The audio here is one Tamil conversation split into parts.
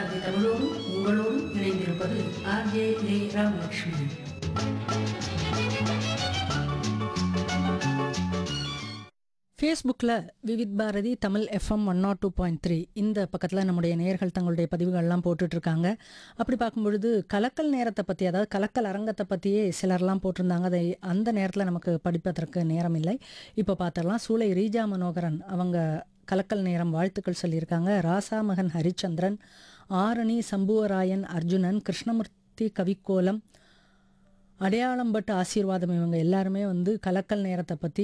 பாரதி தமிழோடும் உங்களோடும் இணைந்திருப்பது ஆர்ஜே லே ராமலட்சுமி ஃபேஸ்புக்கில் Vividh Bharati Tamil FM one nought two point three இந்த பக்கத்தில் நம்முடைய நேயர்கள் தங்களுடைய பதிவுகள்லாம் போட்டுட்ருக்காங்க அப்படி பார்க்கும்பொழுது கலக்கல் நேரத்தை பற்றி அதாவது கலக்கல் அரங்கத்தை பற்றியே சிலர்லாம் போட்டிருந்தாங்க அதை அந்த நேரத்தில் நமக்கு படிப்பதற்கு நேரம் இல்லை இப்போ பார்த்துடலாம் சூளை ரீஜா மனோகரன் அவங்க கலக்கல் நேரம் வாழ்த்துக்கள் சொல்லியிருக்காங்க ராசா மகன் ஹரிச்சந்திரன் ஆரணி சம்புவராயன் அர்ஜுனன் கிருஷ்ணமூர்த்தி கவிக்கோலம் அடையாளம் பட்டு ஆசீர்வாதம் இவங்க எல்லாருமே வந்து கலக்கல் நேரத்தை பற்றி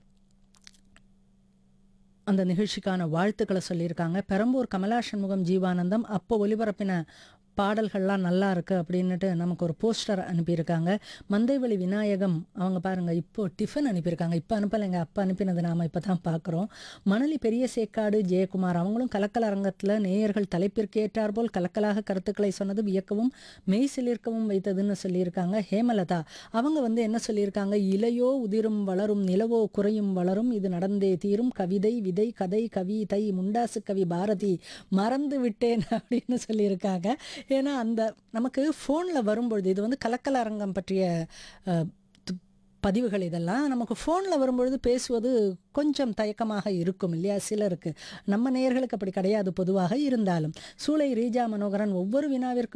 அந்த நிகழ்ச்சிக்கான வாழ்த்துக்களை சொல்லியிருக்காங்க பெரம்பூர் கமலா சண்முகம் ஜீவானந்தம் அப்போ ஒலிபரப்பின பாடல்கள்லாம் நல்லா இருக்கு அப்படின்னுட்டு நமக்கு ஒரு போஸ்டர் அனுப்பியிருக்காங்க மந்தைவெளி விநாயகம் அவங்க பாருங்க இப்போ டிஃபன் அனுப்பியிருக்காங்க இப்போ அனுப்பலைங்க அப்போ அனுப்பினது நாம் இப்போ தான் பார்க்குறோம் மணலி பெரிய சேக்காடு ஜெயக்குமார் அவங்களும் கலக்கல் அரங்கத்தில் நேயர்கள் தலைப்பிற்கு ஏற்றாற்போல் கலக்கலாக கருத்துக்களை சொன்னது வியக்கவும் மெய் சிலிர்க்கவும் வைத்ததுன்னு சொல்லியிருக்காங்க ஹேமலதா அவங்க வந்து என்ன சொல்லியிருக்காங்க இலையோ உதிரும் வளரும் நிலவோ குறையும் வளரும் இது நடந்தே தீரும் கவிதை விதை கதை கவி தை முண்டாசு கவி பாரதி மறந்து விட்டேன் அப்படின்னு சொல்லியிருக்காங்க ஏன்னா அந்த நமக்கு ஃபோனில் வரும்பொழுது இது வந்து கலக்கல் அரங்கம் பற்றிய அஹ், து- பதிவுகள் இதெல்லாம் நமக்கு ஃபோனில் வரும்பொழுது பேசுவது கொஞ்சம் தயக்கமாக இருக்கும் இல்லையா சிலருக்கு நம்ம நேயர்களுக்கு அப்படி கிடையாது பொதுவாக இருந்தாலும் சூளை ரீஜா மனோகரன் ஒவ்வொரு வினாவிற்கும்